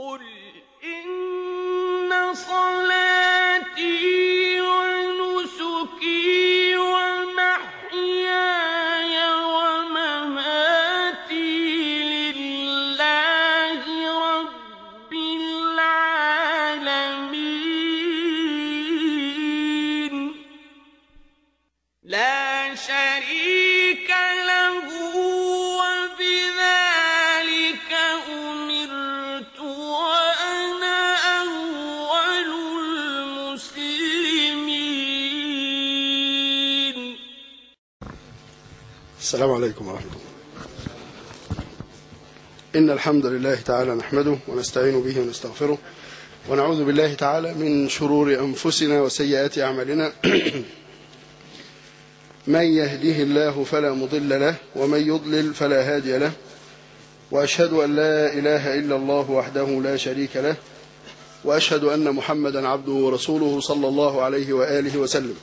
قل إن صلاتي ونسكي ومحياي ومماتي لله رب العالمين لا شريك له وبذلك أمرت وأنا أول المسلمين السلام عليكم ورحمة الله إن الحمد لله تعالى نحمده ونستعين به ونستغفره ونعوذ بالله تعالى من شرور أنفسنا وسيئات أعمالنا من يهده الله فلا مضل له ومن يضلل فلا هادي له وأشهد أن لا إله إلا الله وحده لا شريك له وأشهد أن محمدا عبده ورسوله صلى الله عليه وآله وسلم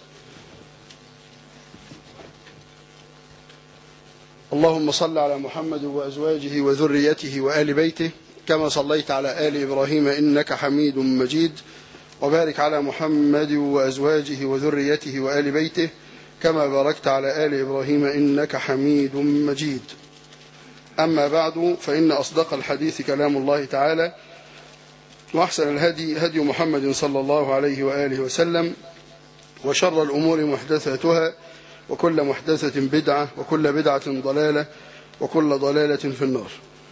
اللهم صل على محمد وأزواجه وذريته وآل بيته كما صليت على آل إبراهيم إنك حميد مجيد وبارك على محمد وأزواجه وذريته وآل بيته كما باركت على آل إبراهيم إنك حميد مجيد أما بعد فإن أصدق الحديث كلام الله تعالى وأحسن الهدي هدي محمد صلى الله عليه وآله وسلم وشر الأمور محدثاتها وكل محدثة بدعة وكل بدعة ضلالة وكل ضلالة في النار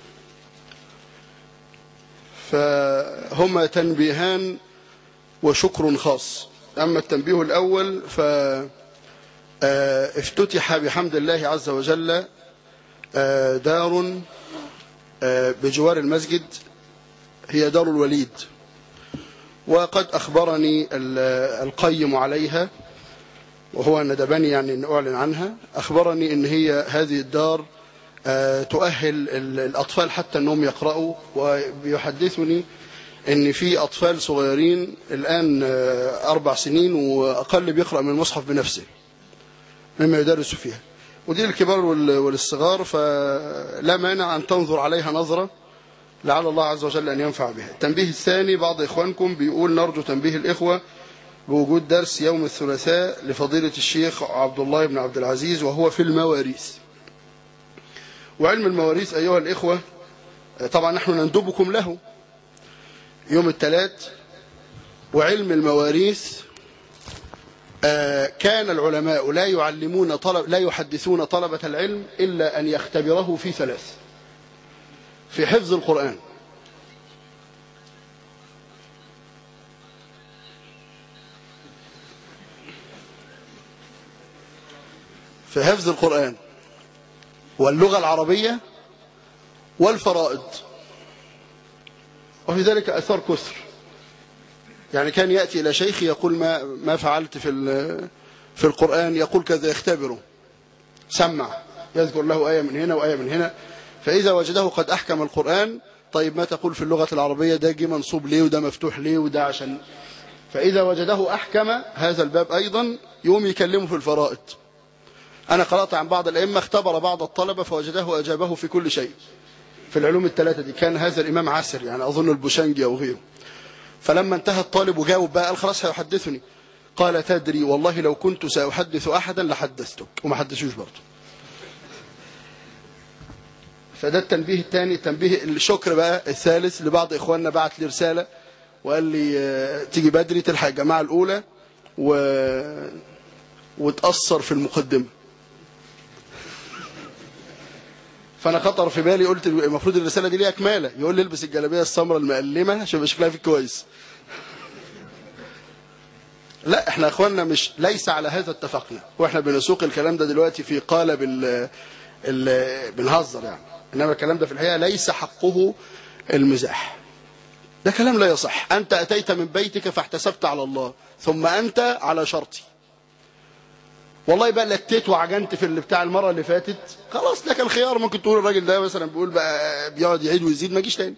فهما تنبيهان وشكر خاص أما التنبيه الأول فافتتح بحمد الله عز وجل آه، دار آه، بجوار المسجد هي دار الوليد وقد أخبرني ال- القيم عليها وهو ندبني يعني أن أعلن عنها أخبرني أن هي هذه الدار آه، تؤهل ال- الأطفال حتى أنهم يقرأوا ويحدثني أن في أطفال صغيرين الآن آه، أربع سنين وأقل بيقرأ من المصحف بنفسه مما يدرس فيها ودي الكبار وال- والصغار فلا مانع أن تنظر عليها نظرة لعل الله عز وجل أن ينفع بها التنبيه الثاني بعض إخوانكم بيقول نرجو تنبيه الإخوة بوجود درس يوم الثلاثاء لفضيلة الشيخ عبد الله بن عبد العزيز وهو في المواريث وعلم المواريث أيها الإخوة طبعا نحن نندبكم له يوم الثلاث وعلم المواريث آه، كان العلماء لا يعلمون طلب لا يحدثون طلبة العلم إلا أن يختبره في ثلاث في حفظ القرآن في حفظ القرآن واللغة العربية والفرائض وفي ذلك أثار كثر يعني كان يأتي إلى شيخ يقول ما ما فعلت في ال- في القرآن يقول كذا يختبره سمع يذكر له آية من هنا وآية من هنا فإذا وجده قد أحكم القرآن طيب ما تقول في اللغة العربية ده جه منصوب ليه وده مفتوح ليه وده عشان فإذا وجده أحكم هذا الباب أيضا يوم يكلمه في الفرائض أنا قرأت عن بعض الأئمة اختبر بعض الطلبة فوجده أجابه في كل شيء في العلوم الثلاثة دي كان هذا الإمام عسر يعني أظن البوشنجي أو غيره فلما انتهى الطالب وجاوب بقى قال خلاص هيحدثني قال تدري والله لو كنت سأحدث أحدا لحدثتك وما حدثوش برضه فده التنبيه الثاني التنبيه الشكر بقى الثالث لبعض إخواننا بعت لي رسالة وقال لي آه، تيجي بدري تلحق الجماعة الأولى و... وتأثر في المقدمة فانا خطر في بالي قلت المفروض الرساله دي ليها كماله يقول لي البس الجلابيه السمراء المقلمه عشان يبقى شكلها فيك كويس لا احنا اخواننا مش ليس على هذا اتفقنا واحنا بنسوق الكلام ده دلوقتي في قالب ال ال بنهزر يعني انما الكلام ده في الحقيقه ليس حقه المزاح ده كلام لا يصح انت اتيت من بيتك فاحتسبت على الله ثم انت على شرطي والله بقى لتيت وعجنت في اللي بتاع المره اللي فاتت خلاص ده كان خيار ممكن تقول الراجل ده مثلا بيقول بقى بيقعد يعيد ويزيد ما يجيش تاني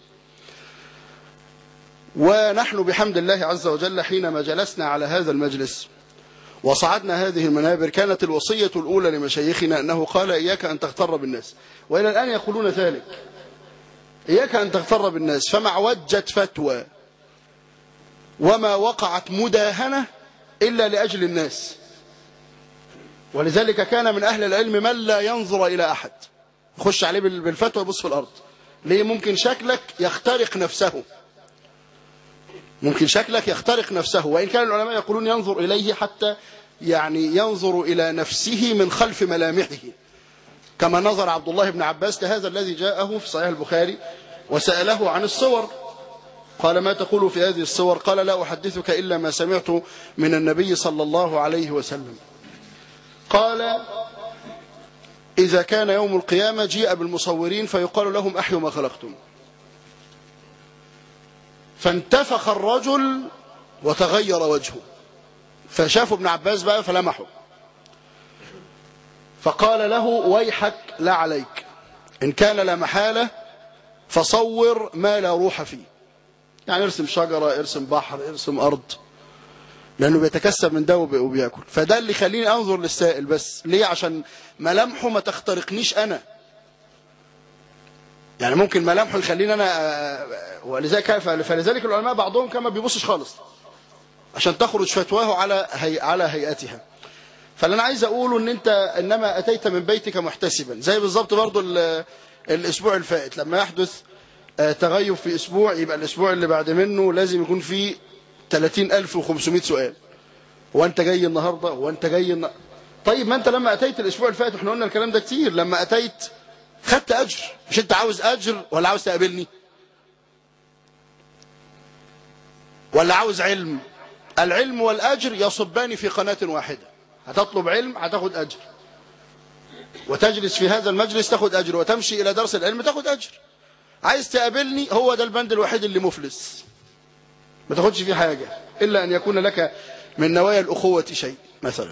ونحن بحمد الله عز وجل حينما جلسنا على هذا المجلس وصعدنا هذه المنابر كانت الوصية الأولى لمشايخنا أنه قال إياك أن تغتر بالناس وإلى الآن يقولون ذلك إياك أن تغتر بالناس فمع وجة فتوى وما وقعت مداهنة إلا لأجل الناس ولذلك كان من أهل العلم من لا ينظر إلى أحد يخش عليه بالفتوى يبص في الأرض ليه ممكن شكلك يخترق نفسه ممكن شكلك يخترق نفسه وإن كان العلماء يقولون ينظر إليه حتى يعني ينظر إلى نفسه من خلف ملامحه كما نظر عبد الله بن عباس لهذا الذي جاءه في صحيح البخاري وسأله عن الصور قال ما تقول في هذه الصور قال لا أحدثك إلا ما سمعت من النبي صلى الله عليه وسلم قال إذا كان يوم القيامة جيء بالمصورين فيقال لهم أحيوا ما خلقتم فانتفخ الرجل وتغير وجهه فشافوا ابن عباس بقى فلمحوا فقال له ويحك لا عليك إن كان لا محالة فصور ما لا روح فيه يعني ارسم شجرة ارسم بحر ارسم أرض لأنه بيتكسب من ده وبياكل فده اللي يخليني أنظر للسائل بس ليه عشان ملامحه ما تخترقنيش أنا يعني ممكن ملامحه يخليني أنا ولذلك فلذلك العلماء بعضهم كما بيبصش خالص عشان تخرج فتواه على هي على هيئتها فاللي انا عايز اقوله ان انت انما اتيت من بيتك محتسبا زي بالظبط برضو الاسبوع الفائت لما يحدث تغيب في اسبوع يبقى الاسبوع اللي بعد منه لازم يكون فيه 30500 سؤال وانت جاي النهارده وانت جاي النهارده طيب ما انت لما اتيت الاسبوع الفائت احنا قلنا الكلام ده كتير لما اتيت خدت اجر مش انت عاوز اجر ولا عاوز تقابلني ولا عاوز علم العلم والأجر يصبان في قناة واحدة هتطلب علم هتاخد أجر وتجلس في هذا المجلس تاخد أجر وتمشي إلى درس العلم تاخد أجر عايز تقابلني هو ده البند الوحيد اللي مفلس ما تاخدش فيه حاجة إلا أن يكون لك من نوايا الأخوة شيء مثلا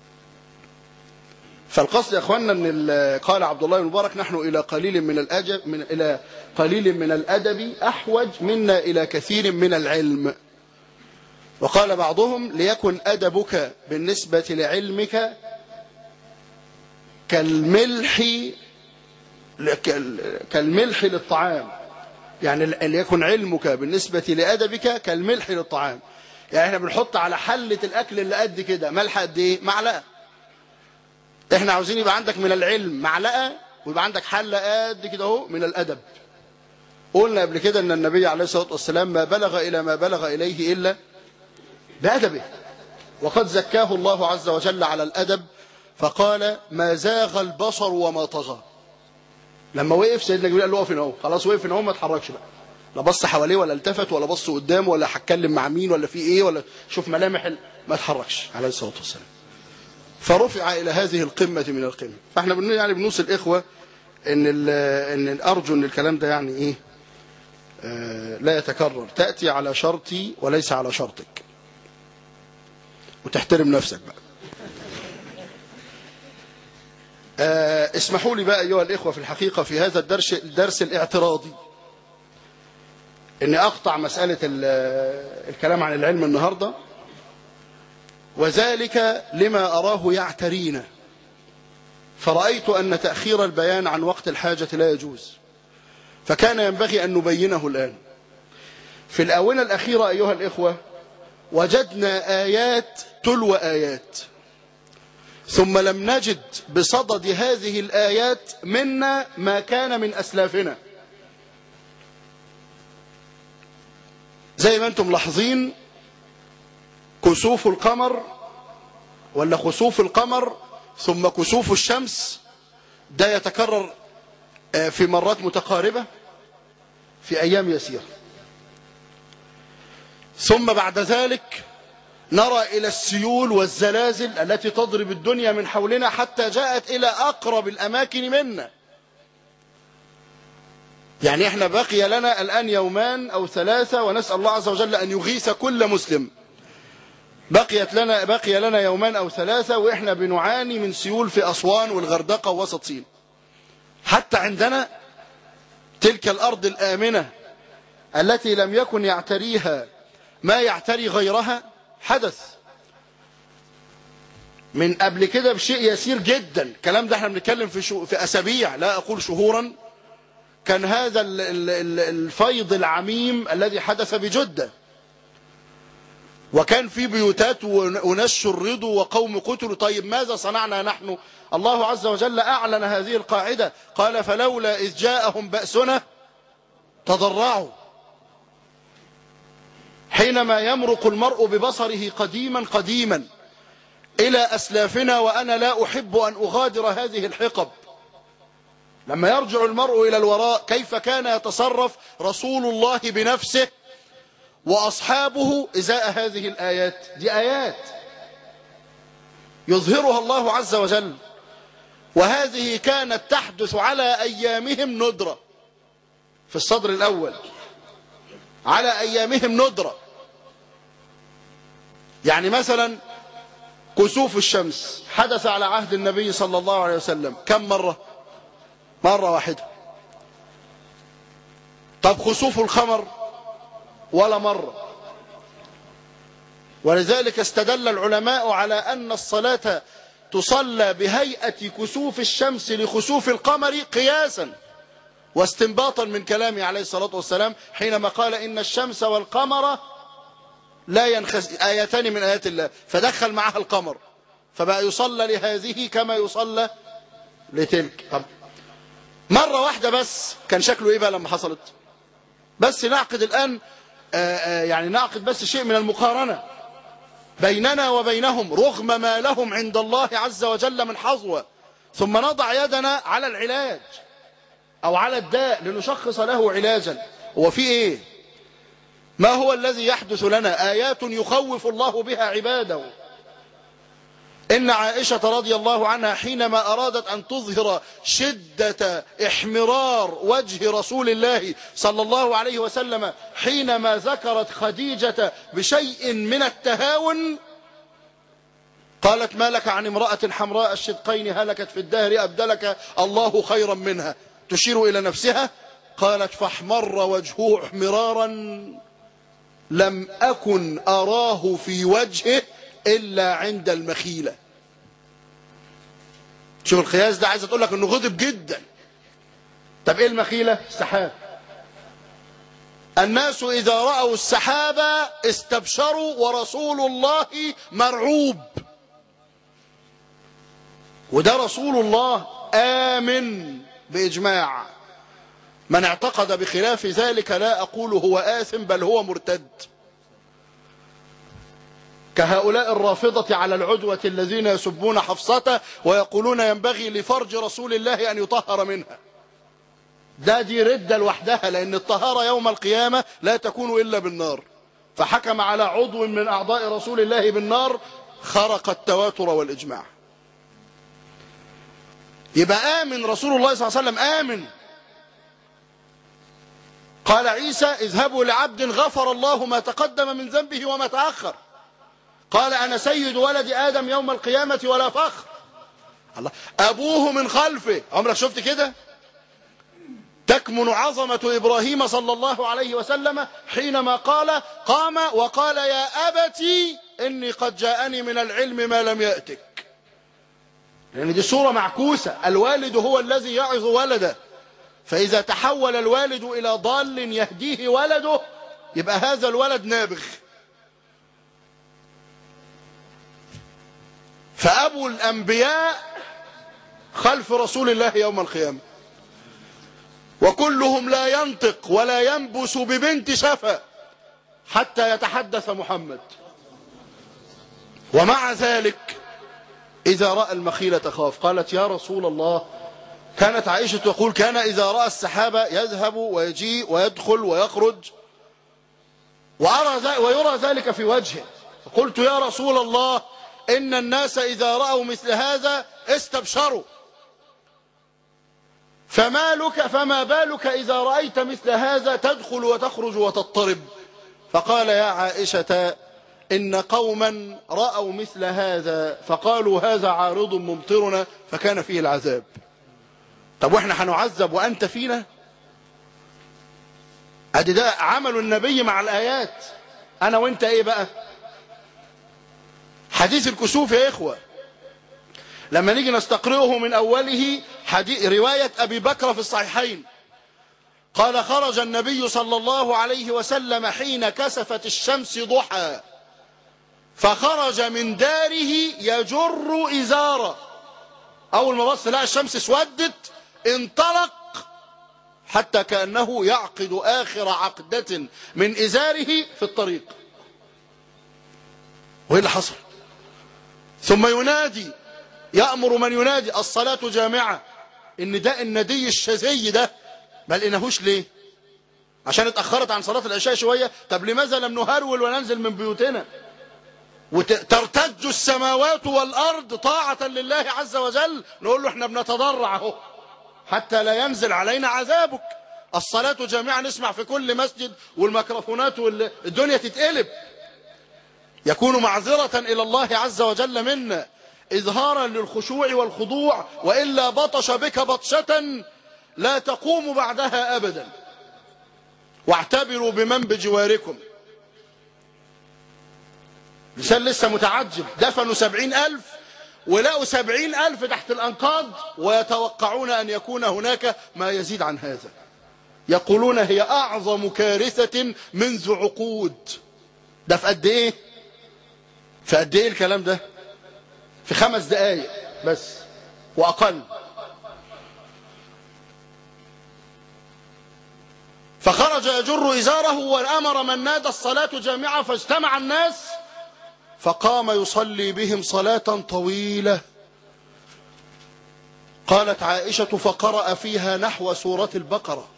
فالقصد يا اخواننا ان قال عبد الله بن مبارك نحن الى قليل من الادب من الى قليل من الادب احوج منا الى كثير من العلم وقال بعضهم ليكن ادبك بالنسبه لعلمك كالملح كالملح للطعام يعني ليكن علمك بالنسبه لادبك كالملح للطعام يعني احنا بنحط على حله الاكل اللي قد كده ملح قد ايه معلقه احنا عاوزين يبقى عندك من العلم معلقه ويبقى عندك حله قد كده اهو من الادب قلنا قبل كده ان النبي عليه الصلاه والسلام ما بلغ الى ما بلغ اليه الا بادبه وقد زكاه الله عز وجل على الادب فقال ما زاغ البصر وما طغى لما وقف سيدنا جبريل قال له اقف هنا اهو خلاص وقف هنا اهو ما اتحركش بقى لا بص حواليه ولا التفت ولا بص قدامه ولا هتكلم مع مين ولا في ايه ولا شوف ملامح ما اتحركش عليه الصلاه والسلام فرفع إلى هذه القمة من القمة فاحنا بن يعني بنوصي الإخوة إن, إن أرجو أن الكلام ده يعني إيه آه لا يتكرر تأتي على شرطي وليس على شرطك وتحترم نفسك بقى آه اسمحوا لي بقى أيها الإخوة في الحقيقة في هذا الدرس, الدرس الاعتراضي أني أقطع مسألة الكلام عن العلم النهاردة وذلك لما أراه يعترينا فرأيت أن تأخير البيان عن وقت الحاجة لا يجوز فكان ينبغي أن نبينه الآن في الآونة الأخيرة أيها الإخوة وجدنا آيات تلو آيات ثم لم نجد بصدد هذه الآيات منا ما كان من أسلافنا زي ما أنتم ملاحظين كسوف القمر ولا خسوف القمر ثم كسوف الشمس ده يتكرر في مرات متقاربة في أيام يسيرة ثم بعد ذلك نرى إلى السيول والزلازل التي تضرب الدنيا من حولنا حتى جاءت إلى أقرب الأماكن منا يعني احنا بقي لنا الآن يومان أو ثلاثة ونسأل الله عز وجل أن يغيث كل مسلم بقيت لنا بقي لنا يومان أو ثلاثة وإحنا بنعاني من سيول في أسوان والغردقة ووسط سين حتى عندنا تلك الأرض الآمنة التي لم يكن يعتريها ما يعتري غيرها حدث من قبل كده بشيء يسير جدا الكلام ده احنا بنتكلم في شو في أسابيع لا أقول شهورا كان هذا ال- ال- ال- الفيض العميم الذي حدث بجدة وكان في بيوتات ون- وناس شردوا وقوم قتلوا طيب ماذا صنعنا نحن الله عز وجل أعلن هذه القاعدة قال فلولا إذ جاءهم بأسنا تضرعوا حينما يمرق المرء ببصره قديما قديما إلى أسلافنا وأنا لا أحب أن أغادر هذه الحقب لما يرجع المرء إلى الوراء كيف كان يتصرف رسول الله بنفسه وأصحابه إزاء هذه الآيات دي آيات يظهرها الله عز وجل وهذه كانت تحدث على أيامهم ندرة في الصدر الأول على أيامهم ندرة يعني مثلا كسوف الشمس حدث على عهد النبي صلى الله عليه وسلم كم مرة مرة واحدة طب خسوف الخمر ولا مرة ولذلك استدل العلماء على أن الصلاة تصلى بهيئة كسوف الشمس لخسوف القمر قياسا واستنباطا من كلامه عليه الصلاة والسلام حينما قال إن الشمس والقمر لا ينخس آيتان من آيات الله فدخل معها القمر فبقى يصلى لهذه كما يصلى لتلك طب مرة واحدة بس كان شكله إيه بقى لما حصلت بس نعقد الآن آآ آآ يعني نعقد بس شيء من المقارنة بيننا وبينهم رغم ما لهم عند الله عز وجل من حظوة ثم نضع يدنا على العلاج أو على الداء لنشخص له علاجا هو في إيه ما هو الذي يحدث لنا آيات يخوف الله بها عباده إن عائشة رضي الله عنها حينما أرادت أن تظهر شدة احمرار وجه رسول الله صلى الله عليه وسلم حينما ذكرت خديجة بشيء من التهاون قالت ما لك عن امرأة حمراء الشدقين هلكت في الدهر أبدلك الله خيرا منها تشير إلى نفسها قالت فاحمر وجهه احمرارا لم أكن أراه في وجهه إلا عند المخيلة شوف القياس ده عايزة تقول لك انه غضب جدا طب ايه المخيلة السحاب الناس إذا رأوا السحاب استبشروا ورسول الله مرعوب وده رسول الله آمن بإجماع من اعتقد بخلاف ذلك لا أقول هو آثم بل هو مرتد كهؤلاء الرافضة على العدوة الذين يسبون حفصته ويقولون ينبغي لفرج رسول الله أن يطهر منها ده دي ردة لوحدها لأن الطهارة يوم القيامة لا تكون إلا بالنار فحكم على عضو من أعضاء رسول الله بالنار خرق التواتر والإجماع يبقى آمن رسول الله صلى الله عليه وسلم آمن قال عيسى اذهبوا لعبد غفر الله ما تقدم من ذنبه وما تأخر قال أنا سيد ولد آدم يوم القيامة ولا فخر الله أبوه من خلفه عمرك شفت كده تكمن عظمة إبراهيم صلى الله عليه وسلم حينما قال قام وقال يا أبتي إني قد جاءني من العلم ما لم يأتك لأن دي صورة معكوسة الوالد هو الذي يعظ ولده فإذا تحول الوالد إلى ضال يهديه ولده يبقى هذا الولد نابغ فأبو الأنبياء خلف رسول الله يوم القيامة وكلهم لا ينطق ولا ينبس ببنت شفا حتى يتحدث محمد ومع ذلك إذا رأى المخيلة خاف قالت يا رسول الله كانت عائشة تقول كان إذا رأى السحابة يذهب ويجيء ويدخل ويخرج وأرى ويرى ذلك في وجهه فقلت يا رسول الله إن الناس إذا رأوا مثل هذا استبشروا فما لك فما بالك إذا رأيت مثل هذا تدخل وتخرج وتضطرب فقال يا عائشة إن قوما رأوا مثل هذا فقالوا هذا عارض ممطرنا فكان فيه العذاب طب واحنا هنعذب وأنت فينا ادي ده عمل النبي مع الآيات أنا وانت ايه بقى حديث الكسوف يا إخوة لما نيجي نستقرئه من أوله حديث رواية أبي بكر في الصحيحين قال خرج النبي صلى الله عليه وسلم حين كسفت الشمس ضحى فخرج من داره يجر إزاره أول ما بص لقى الشمس اسودت انطلق حتى كأنه يعقد آخر عقدة من إزاره في الطريق وإيه اللي حصل ثم ينادي يأمر من ينادي الصلاة جامعة إن ده الندي الشذي ده ما لقيناهوش ليه عشان اتأخرت عن صلاة العشاء شوية طب لماذا لم نهرول وننزل من بيوتنا وترتج السماوات والأرض طاعة لله عز وجل نقول له احنا بنتضرع اهو حتى لا ينزل علينا عذابك الصلاة جميعا نسمع في كل مسجد والميكروفونات والدنيا تتقلب يكون معذرة إلى الله عز وجل منا إظهارا للخشوع والخضوع وإلا بطش بك بطشة لا تقوم بعدها أبدا واعتبروا بمن بجواركم لسان لسه متعجب دفنوا سبعين ألف ولقوا سبعين ألف تحت الأنقاض ويتوقعون أن يكون هناك ما يزيد عن هذا يقولون هي أعظم كارثة منذ عقود ده في قد إيه في قد إيه الكلام ده في خمس دقايق بس وأقل فخرج يجر إزاره وأمر من نادى الصلاة جامعة فاجتمع الناس فقام يصلي بهم صلاة طويلة قالت عائشة فقرأ فيها نحو سورة البقرة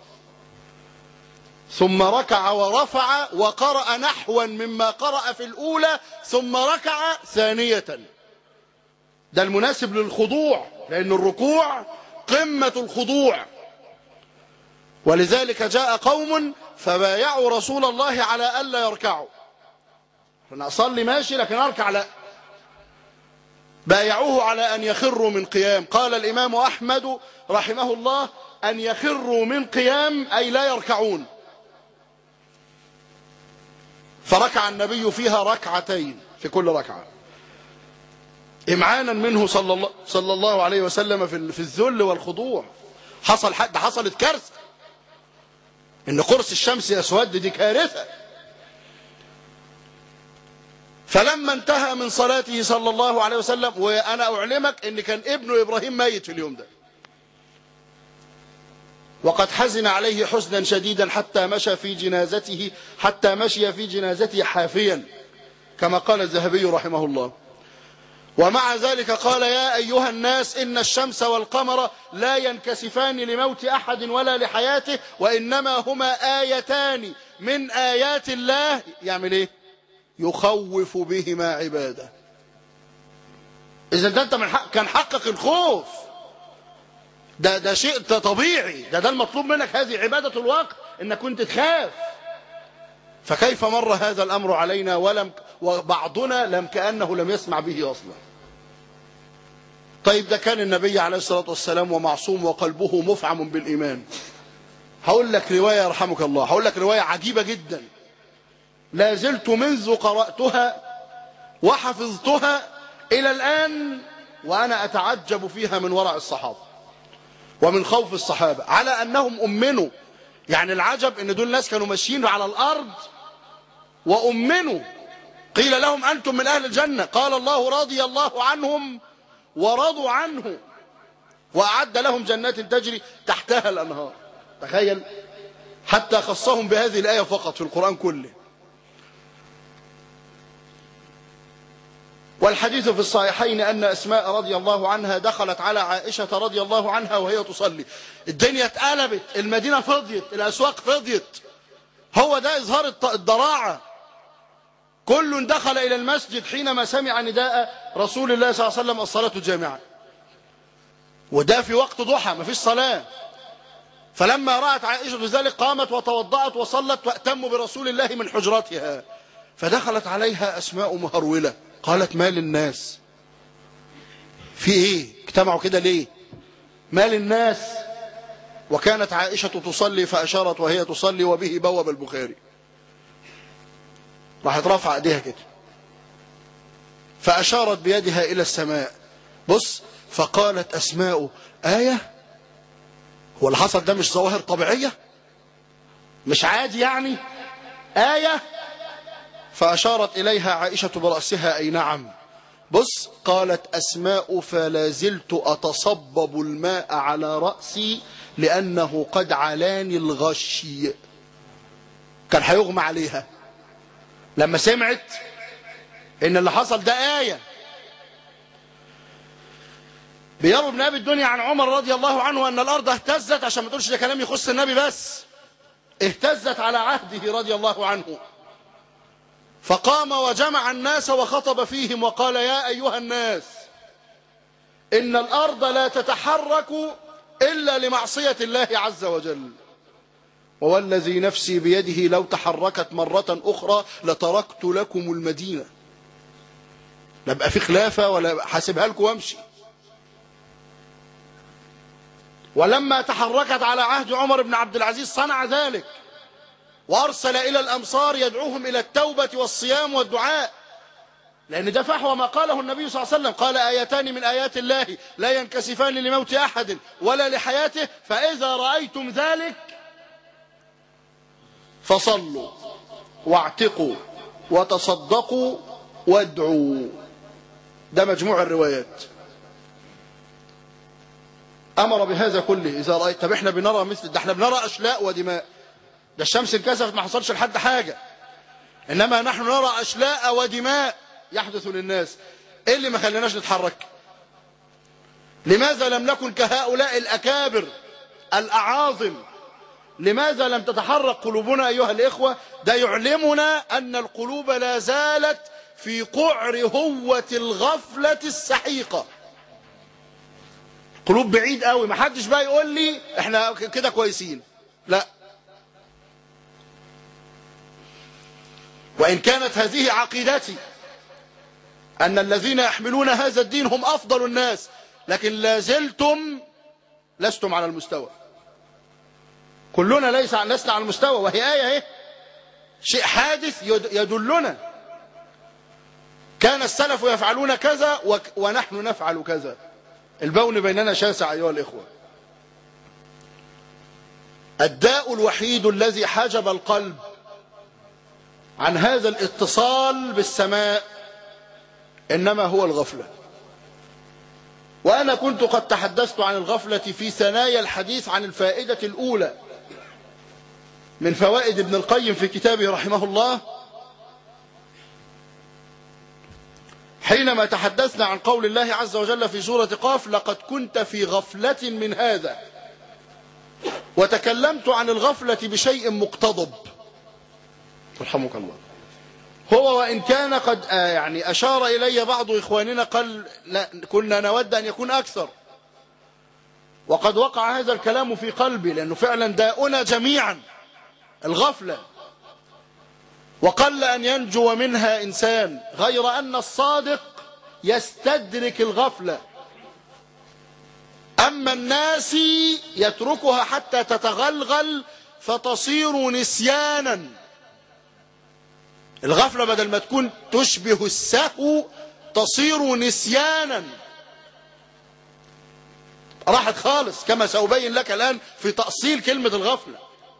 ثم ركع ورفع وقرأ نحوا مما قرأ في الأولى ثم ركع ثانية ده المناسب للخضوع لأن الركوع قمة الخضوع ولذلك جاء قوم فبايعوا رسول الله على ألا يركعوا أنا أصلي ماشي لكن أركع لا بايعوه على أن يخروا من قيام قال الإمام أحمد رحمه الله أن يخروا من قيام أي لا يركعون فركع النبي فيها ركعتين في كل ركعة إمعانا منه صلى الله, صلى الله عليه وسلم في الذل والخضوع حصل حد حصلت كارثة إن قرص الشمس يسود دي كارثة فلما انتهى من صلاته صلى الله عليه وسلم وأنا أعلمك إن كان ابنه إبراهيم ميت في اليوم ده وقد حزن عليه حزنا شديدا حتى مشى في جنازته حتى مشي في جنازته حافيا كما قال الذهبي رحمه الله ومع ذلك قال يا أيها الناس إن الشمس والقمر لا ينكسفان لموت أحد ولا لحياته وإنما هما آيتان من آيات الله يعمل إيه يخوف بهما عباده إذا ده أنت من حق كان حقق الخوف ده ده شيء ده طبيعي ده ده المطلوب منك هذه عبادة الوقت انك كنت تخاف فكيف مر هذا الأمر علينا ولم وبعضنا لم كأنه لم يسمع به أصلا طيب ده كان النبي عليه الصلاة والسلام ومعصوم وقلبه مفعم بالإيمان هقول لك رواية يرحمك الله هقول لك رواية عجيبة جدا لا زلت منذ قرأتها وحفظتها إلى الآن وأنا أتعجب فيها من ورع الصحابة ومن خوف الصحابة على أنهم أمنوا يعني العجب أن دول ناس كانوا ماشيين على الأرض وأمنوا قيل لهم أنتم من أهل الجنة قال الله رضي الله عنهم ورضوا عنه وأعد لهم جنات تجري تحتها الأنهار تخيل حتى خصهم بهذه الآية فقط في القرآن كله والحديث في الصحيحين أن أسماء رضي الله عنها دخلت على عائشة رضي الله عنها وهي تصلي الدنيا اتقلبت المدينة فضيت الأسواق فضيت هو ده إظهار الضراعة كل دخل إلى المسجد حينما سمع نداء رسول الله صلى الله عليه وسلم الصلاة الجامعة وده في وقت ضحى ما فيش صلاة فلما رأت عائشة ذلك قامت وتوضأت وصلت وأتموا برسول الله من حجرتها فدخلت عليها أسماء مهرولة قالت ما للناس في ايه اجتمعوا كده ليه ما للناس وكانت عائشة تصلي فأشارت وهي تصلي وبه بوب البخاري راحت رافعه ايديها كده فأشارت بيدها إلى السماء بص فقالت أسماء آية هو اللي حصل ده مش ظواهر طبيعية مش عادي يعني آية فأشارت إليها عائشة برأسها أي نعم بص قالت أسماء فلا زلت أتصبب الماء على رأسي لأنه قد علاني الغشي كان هيغمى عليها لما سمعت ان اللي حصل ده آية بيروي ابن ابي الدنيا عن عمر رضي الله عنه ان الارض اهتزت عشان ما تقولش ده كلام يخص النبي بس اهتزت على عهده رضي الله عنه فقام وجمع الناس وخطب فيهم وقال يا ايها الناس ان الارض لا تتحرك الا لمعصيه الله عز وجل ووالذي نفسي بيده لو تحركت مرة أخرى لتركت لكم المدينة لا بقى في خلافة ولا حاسبها لكم وامشي ولما تحركت على عهد عمر بن عبد العزيز صنع ذلك وأرسل إلى الأمصار يدعوهم إلى التوبة والصيام والدعاء لأن ده فحوى ما قاله النبي صلى الله عليه وسلم قال آيتان من آيات الله لا ينكسفان لموت أحد ولا لحياته فإذا رأيتم ذلك فصلوا واعتقوا وتصدقوا وادعوا ده مجموع الروايات أمر بهذا كله إذا رأيت طب احنا بنرى مثل ده احنا بنرى أشلاء ودماء ده الشمس انكسفت ما حصلش لحد حاجة إنما نحن نرى أشلاء ودماء يحدث للناس إيه اللي ما خليناش نتحرك لماذا لم نكن كهؤلاء الأكابر الأعاظم لماذا لم تتحرك قلوبنا أيها الإخوة ده يعلمنا أن القلوب لا زالت في قعر هوة الغفلة السحيقة قلوب بعيد قوي ما حدش بقى يقول لي احنا كده كويسين لا وإن كانت هذه عقيدتي أن الذين يحملون هذا الدين هم أفضل الناس لكن لا زلتم لستم على المستوى كلنا ليس لسنا على المستوى وهي آية ايه شيء حادث يدلنا كان السلف يفعلون كذا ونحن نفعل كذا البون بيننا شاسع أيها الإخوة الداء الوحيد الذي حجب القلب عن هذا الاتصال بالسماء إنما هو الغفلة وأنا كنت قد تحدثت عن الغفلة في ثنايا الحديث عن الفائدة الأولى من فوائد ابن القيم في كتابه رحمه الله حينما تحدثنا عن قول الله عز وجل في سورة قاف لقد كنت في غفلة من هذا وتكلمت عن الغفلة بشيء مقتضب رحمك الله هو وإن كان قد آه يعني أشار إلي بعض إخواننا قال لا كنا نود أن يكون أكثر وقد وقع هذا الكلام في قلبي لأنه فعلا داؤنا جميعا الغفلة وقل أن ينجو منها إنسان غير أن الصادق يستدرك الغفلة أما الناس يتركها حتى تتغلغل فتصير نسيانا الغفلة بدل ما تكون تشبه السهو تصير نسيانا راحت خالص كما سأبين لك الآن في تأصيل كلمة الغفلة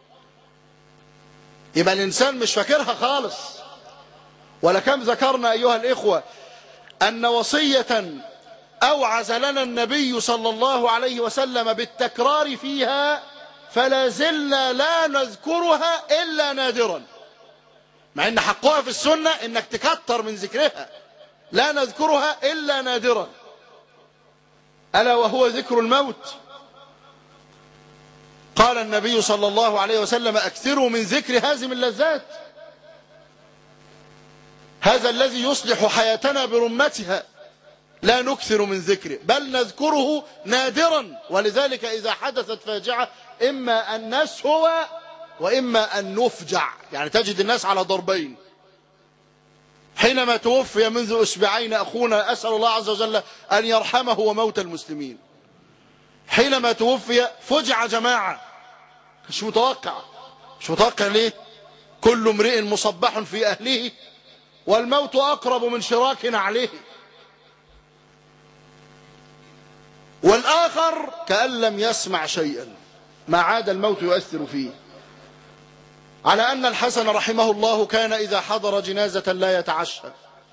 يبقى الإنسان مش فاكرها خالص ولكم ذكرنا أيها الإخوة أن وصية أوعز لنا النبي صلى الله عليه وسلم بالتكرار فيها فلا زلنا لا نذكرها إلا نادرا مع أن حقها في السنة أنك تكتر من ذكرها لا نذكرها إلا نادرا ألا وهو ذكر الموت قال النبي صلى الله عليه وسلم أكثروا من ذكر هازم اللذات هذا الذي يصلح حياتنا برمتها لا نكثر من ذكره بل نذكره نادرا ولذلك إذا حدثت فاجعة إما أن نسهو وإما أن نفجع يعني تجد الناس على ضربين حينما توفي منذ أسبوعين أخونا أسأل الله عز وجل أن يرحمه وموت المسلمين حينما توفي فجع جماعة مش متوقع مش متوقع ليه كل امرئ مصبح في أهله والموت أقرب من شراك عليه والآخر كأن لم يسمع شيئا ما عاد الموت يؤثر فيه على أن الحسن رحمه الله كان إذا حضر جنازة لا يتعشى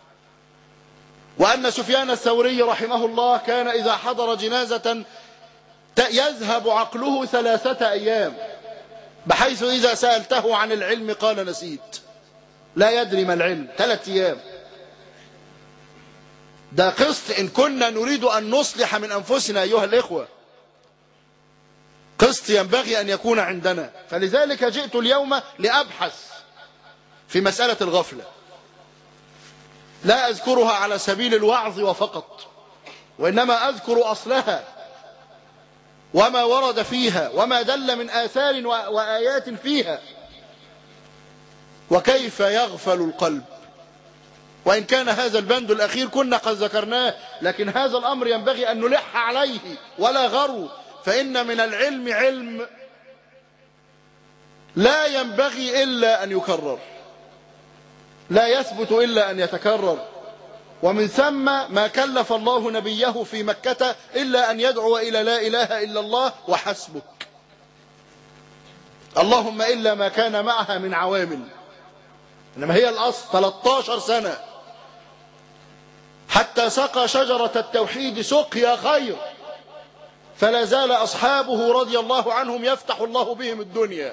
وأن سفيان الثوري رحمه الله كان إذا حضر جنازة يذهب عقله ثلاثة أيام بحيث إذا سألته عن العلم قال نسيت لا يدري ما العلم ثلاثة أيام ده قسط إن كنا نريد أن نصلح من أنفسنا أيها الإخوة قسط ينبغي أن يكون عندنا فلذلك جئت اليوم لأبحث في مسألة الغفلة لا أذكرها على سبيل الوعظ وفقط وإنما أذكر أصلها وما ورد فيها وما دل من آثار وآيات فيها وكيف يغفل القلب وإن كان هذا البند الأخير كنا قد ذكرناه لكن هذا الأمر ينبغي أن نلح عليه ولا غرو فإن من العلم علم لا ينبغي إلا أن يكرر لا يثبت إلا أن يتكرر ومن ثم ما كلف الله نبيه في مكة إلا أن يدعو إلى لا إله إلا الله وحسبك اللهم إلا ما كان معها من عوامل إنما هي الأصل 13 سنة حتى سقى شجرة التوحيد سقيا خير فلا زال أصحابه رضي الله عنهم يفتح الله بهم الدنيا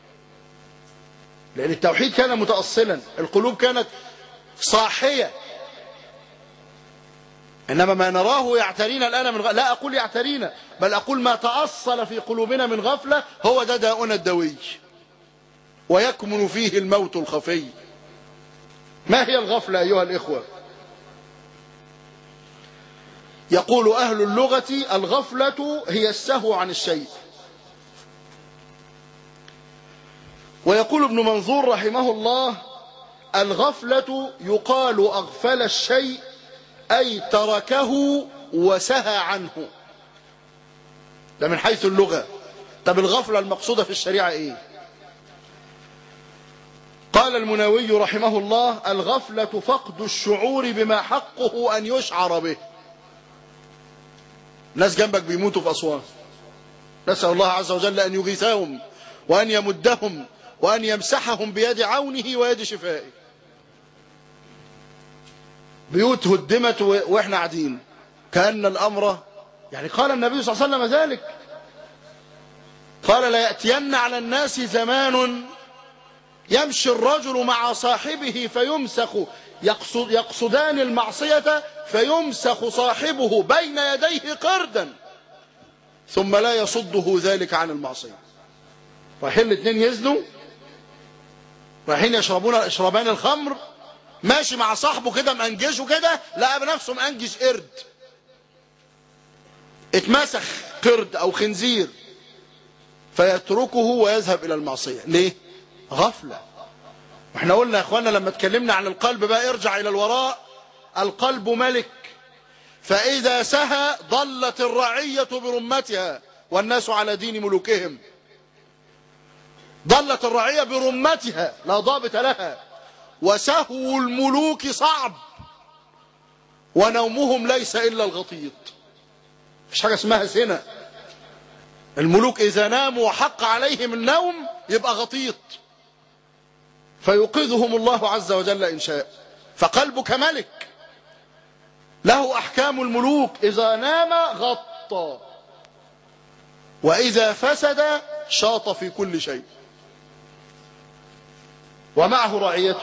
لأن التوحيد كان متأصلا القلوب كانت صاحية إنما ما نراه يعترينا الآن من غ... لا أقول يعترينا بل أقول ما تأصل في قلوبنا من غفلة هو ده داؤنا الدوي ويكمن فيه الموت الخفي ما هي الغفلة أيها الإخوة يقول أهل اللغة الغفلة هي السهو عن الشيء ويقول ابن منظور رحمه الله الغفلة يقال أغفل الشيء أي تركه وسهى عنه ده من حيث اللغة طب الغفلة المقصودة في الشريعة ايه قال المناوي رحمه الله الغفلة فقد الشعور بما حقه أن يشعر به ناس جنبك بيموتوا في أسوان نسأل الله عز وجل أن يغيثهم وأن يمدهم وأن يمسحهم بيد عونه ويد شفائه بيوت هدمت وإحنا قاعدين كأن الأمر يعني قال النبي صلى الله عليه وسلم ذلك قال لا يأتين على الناس زمان يمشي الرجل مع صاحبه فيمسخ يقصد يقصدان المعصية فيمسخ صاحبه بين يديه قردا ثم لا يصده ذلك عن المعصية رايحين الاثنين يزنوا رايحين يشربون يشربان الخمر ماشي مع صاحبه كده مأنجشه كده لقى بنفسه مأنجش قرد اتمسخ قرد او خنزير فيتركه ويذهب الى المعصية ليه غفلة واحنا قلنا يا اخوانا لما اتكلمنا عن القلب بقى ارجع الى الوراء القلب ملك فاذا سهى ضلت الرعية برمتها والناس على دين ملوكهم ضلت الرعية برمتها لا ضابط لها وسهو الملوك صعب ونومهم ليس إلا الغطيط مش حاجة اسمها سنة الملوك إذا ناموا وحق عليهم النوم يبقى غطيط فيوقظهم الله عز وجل إن شاء فقلبك ملك له أحكام الملوك إذا نام غطى وإذا فسد شاط في كل شيء ومعه رعيته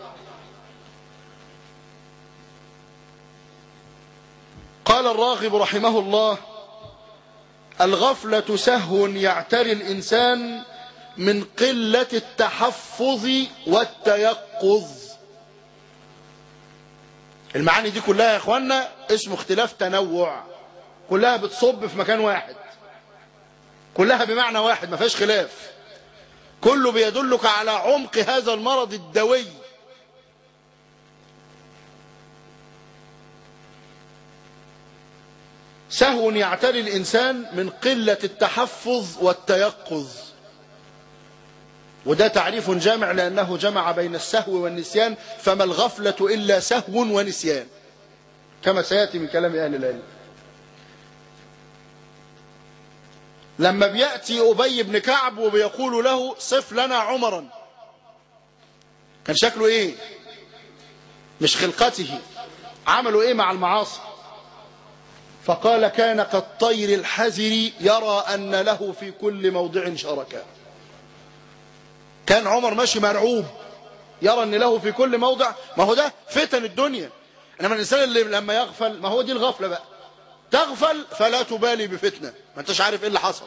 قال الراغب رحمه الله الغفلة سهو يعتري الإنسان من قلة التحفظ والتيقظ المعاني دي كلها يا اخوانا اسمه اختلاف تنوع كلها بتصب في مكان واحد كلها بمعنى واحد ما فيهاش خلاف كله بيدلك على عمق هذا المرض الدوي سهو يعتري الإنسان من قلة التحفظ والتيقظ وده تعريف جامع لأنه جمع بين السهو والنسيان فما الغفلة إلا سهو ونسيان كما سيأتي من كلام أهل العلم لما بيأتي أبي بن كعب وبيقول له صف لنا عمرا كان شكله ايه مش خلقته عملوا ايه مع المعاصي فقال كان كالطير الحذر يرى أن له في كل موضع شركاء كان عمر ماشي مرعوب يرى أن له في كل موضع ما هو ده فتن الدنيا إنما الإنسان اللي لما يغفل ما هو دي الغفلة بقى تغفل فلا تبالي بفتنة ما انتش عارف ايه اللي حصل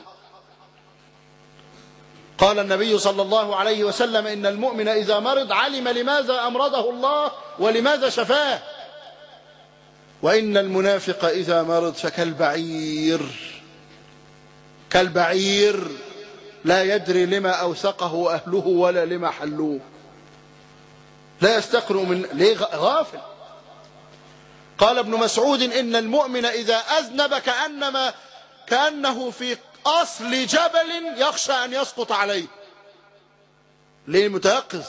قال النبي صلى الله عليه وسلم إن المؤمن إذا مرض علم لماذا أمرضه الله ولماذا شفاه وإن المنافق إذا مرض فكالبعير كالبعير لا يدري لما أوثقه أهله ولا لما حلوه لا يستقر من ليه غافل قال ابن مسعود إن المؤمن إذا أذنب كأنما كأنه في أصل جبل يخشى أن يسقط عليه ليه متيقظ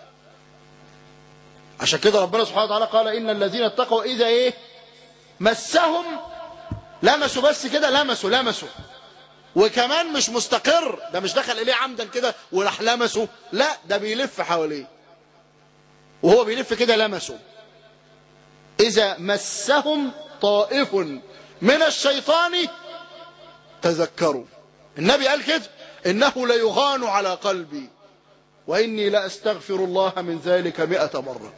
عشان كده ربنا سبحانه وتعالى قال إن الذين اتقوا إذا إيه مسهم لمسوا بس كده لمسوا لمسوا وكمان مش مستقر ده مش دخل إليه عمدا كده وراح لمسه لا ده بيلف حواليه وهو بيلف كده لمسه إذا مسهم طائف من الشيطان تذكروا النبي قال كده إنه ليغان على قلبي وإني لأستغفر الله من ذلك مئة مرة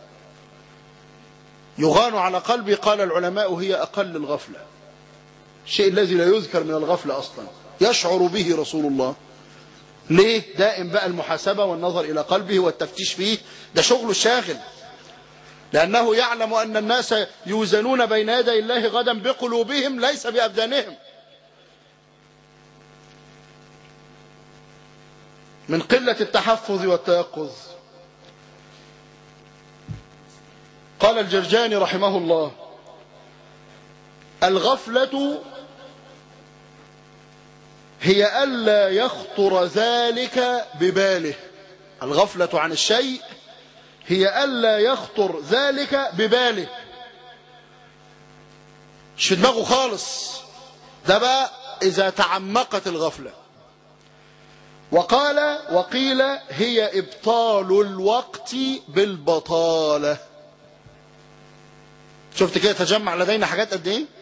يغان على قلبي قال العلماء هي أقل الغفلة الشيء الذي لا يذكر من الغفلة أصلا يشعر به رسول الله ليه دائم بقى المحاسبة والنظر إلى قلبه والتفتيش فيه ده شغله الشاغل لأنه يعلم أن الناس يوزنون بين يدي الله غدا بقلوبهم ليس بأبدانهم من قلة التحفظ والتيقظ قال الجرجاني رحمه الله الغفلة هي ألا يخطر ذلك بباله الغفلة عن الشيء هي ألا يخطر ذلك بباله مش في دماغه خالص ده بقى إذا تعمقت الغفلة وقال وقيل هي إبطال الوقت بالبطالة شفت كده تجمع لدينا حاجات قد ايه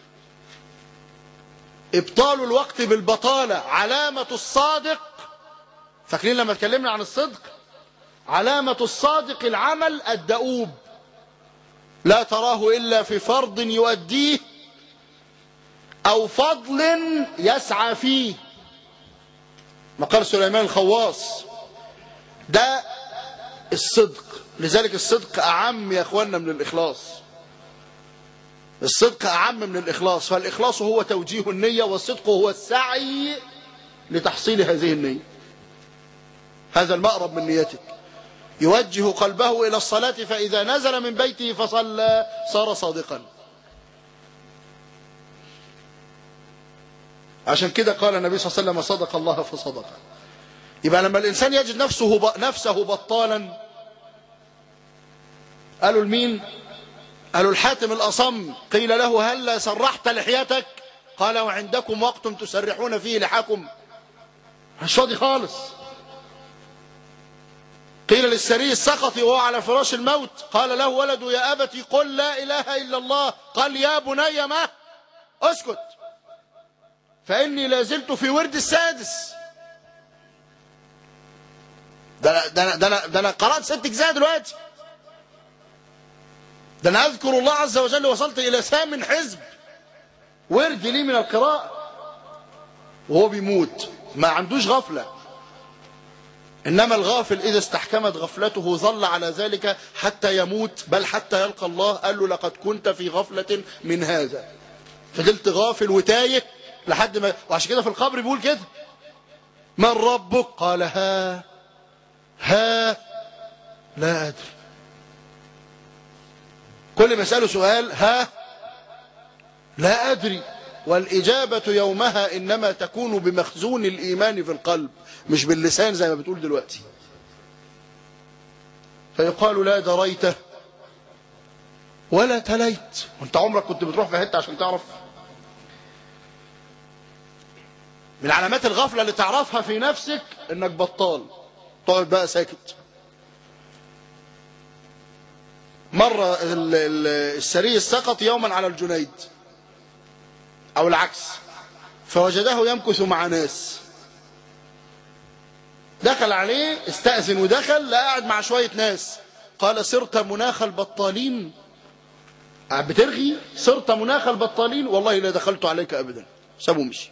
ابطال الوقت بالبطالة علامة الصادق فاكرين لما اتكلمنا عن الصدق علامة الصادق العمل الدؤوب لا تراه إلا في فرض يؤديه أو فضل يسعى فيه مقال سليمان الخواص ده الصدق لذلك الصدق أعم يا أخوانا من الإخلاص الصدق أعم من الإخلاص فالإخلاص هو توجيه النية والصدق هو السعي لتحصيل هذه النية هذا المأرب من نيتك يوجه قلبه إلى الصلاة فإذا نزل من بيته فصلى صار صادقا عشان كده قال النبي صلى الله عليه وسلم صدق الله فصدق يبقى لما الإنسان يجد نفسه نفسه بطالا قالوا لمين قالوا الحاتم الأصم قيل له هل سرحت لحيتك قال وعندكم وقت تسرحون فيه لحاكم مش فاضي خالص قيل للسري السقطي وهو على فراش الموت قال له ولد يا أبتي قل لا إله إلا الله قال يا بني ما اسكت فإني لازلت في ورد السادس ده ده ده ده أنا قرأت ست أجزاء دلوقتي ده أنا أذكر الله عز وجل وصلت إلى ثامن حزب ورد لي من القراءة وهو بيموت ما عندوش غفلة إنما الغافل إذا استحكمت غفلته ظل على ذلك حتى يموت بل حتى يلقى الله قال له لقد كنت في غفلة من هذا فضلت غافل وتايه لحد ما وعشان كده في القبر بيقول كده من ربك قال ها ها لا أدري كل ما يسأله سؤال ها لا أدري والإجابة يومها إنما تكون بمخزون الإيمان في القلب مش باللسان زي ما بتقول دلوقتي فيقال لا دريت ولا تليت وانت عمرك كنت بتروح في حته عشان تعرف من علامات الغفله اللي تعرفها في نفسك انك بطال تقعد بقى ساكت مرة ال- ال- السري سقط يوما على الجنيد أو العكس فوجده يمكث مع ناس دخل عليه استأذن ودخل لا قاعد مع شوية ناس قال صرت مناخ البطالين قاعد بترغي صرت مناخ البطالين والله لا دخلت عليك أبدا سابه مشي